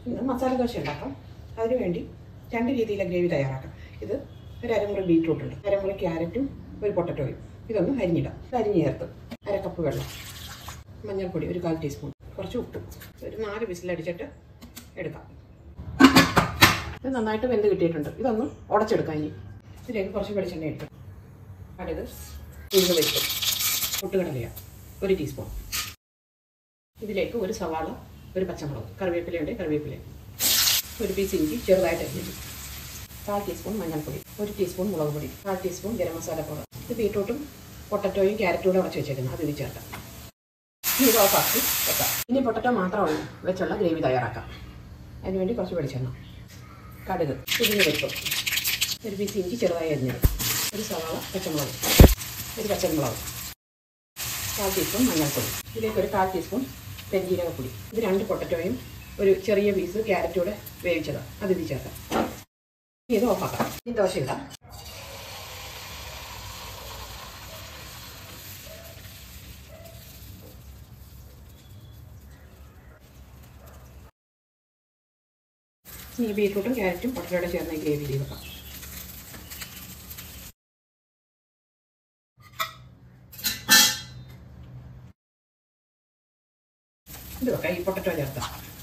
ഇന്ന് മസാല ദോശ ഉണ്ടാക്കാം അതിനുവേണ്ടി രണ്ട് രീതിയിലെ ഗ്രേവി തയ്യാറാക്കാം ഇത് ഒരു അരമുറി ബീട്രൂട്ട് ഉണ്ട് അരമുറി ക്യാരറ്റും ഒരു പൊട്ടറ്റോയും ഇതൊന്ന് അരിഞ്ഞിടാം ഇത് അരിഞ്ഞ് ചേർത്ത് അര കപ്പ് വെള്ളം മഞ്ഞൾപ്പൊടി ഒരു കാൽ ടീസ്പൂൺ കുറച്ച് ഉപ്പ് ഒരു നാല് വിസിലടിച്ചിട്ട് എടുക്കാം ഇത് നന്നായിട്ട് വെന്ത് കിട്ടിയിട്ടുണ്ട് ഇതൊന്ന് ഉടച്ചെടുക്കാം ഇനി ഇതിലേക്ക് കുറച്ച് വെളിച്ചെണ്ണ എടുക്കും കടുക് ഉഴുന്ന് വെച്ച് പൊട്ടുകടലയ ഒരു ടീസ്പൂൺ ഇതിലേക്ക് ഒരു സവാള ഒരു പച്ചമുളക് കറിവേപ്പിലയുണ്ട് കറിവേപ്പില ഒരു പീസ് ഇഞ്ചി ചെറുതായിട്ട് അരിഞ്ഞു കാൽ ടീസ്പൂൺ മഞ്ഞൾപ്പൊടി ഒരു ടീസ്പൂൺ മുളക് പൊടി കാൽ ടീസ്പൂൺ ഗരം മസാല പൗഡർ ഇത് ബീട്രൂട്ടും പൊട്ടറ്റോയും ക്യാരറ്റും കൂടെ ഉടച്ച് വെച്ചേക്കുന്നത് അത് ഇത് ചേർക്കാം ഇനി ഇത് ഓഫാക്കി വെക്കാം ഇനി പൊട്ടറ്റോ മാത്രമേ വെച്ചുള്ള ഗ്രേവി തയ്യാറാക്കാം അതിനുവേണ്ടി കുറച്ച് വെളിച്ചെണ്ണ കടുക് ഉരുങ്ങി വെക്കും ഒരു പീസ് ഇഞ്ചി ചെറുതായി അരിഞ്ഞത് ഒരു സവാള പച്ചമുളക് ഒരു പച്ചമുളക് കാൽ ടീസ്പൂൺ മഞ്ഞൾപ്പൊടി ഇതിലേക്ക് ഒരു കാൽ ടീസ്പൂൺ പെരിഞ്ജീരകപ്പൊടി ഇത് രണ്ട് പൊട്ടറ്റോയും ഒരു ചെറിയ പീസ് ക്യാരറ്റൂടെ വേവിച്ചതാണ് അത് ഇത് ചേർക്കാം ഇനി ഇത് ഓഫാക്കാം ഇനി ദോശ ഇടാം ഇനി ബീട്രൂട്ടും ക്യാരറ്റും പൊട്ടറ്റോടെ ചേർന്ന് ഈ ഗ്രേവി ചെയ്ത് വെക്കാം ഇത് വെക്കാം ഈ പൊട്ടറ്റോ ചേർക്കാം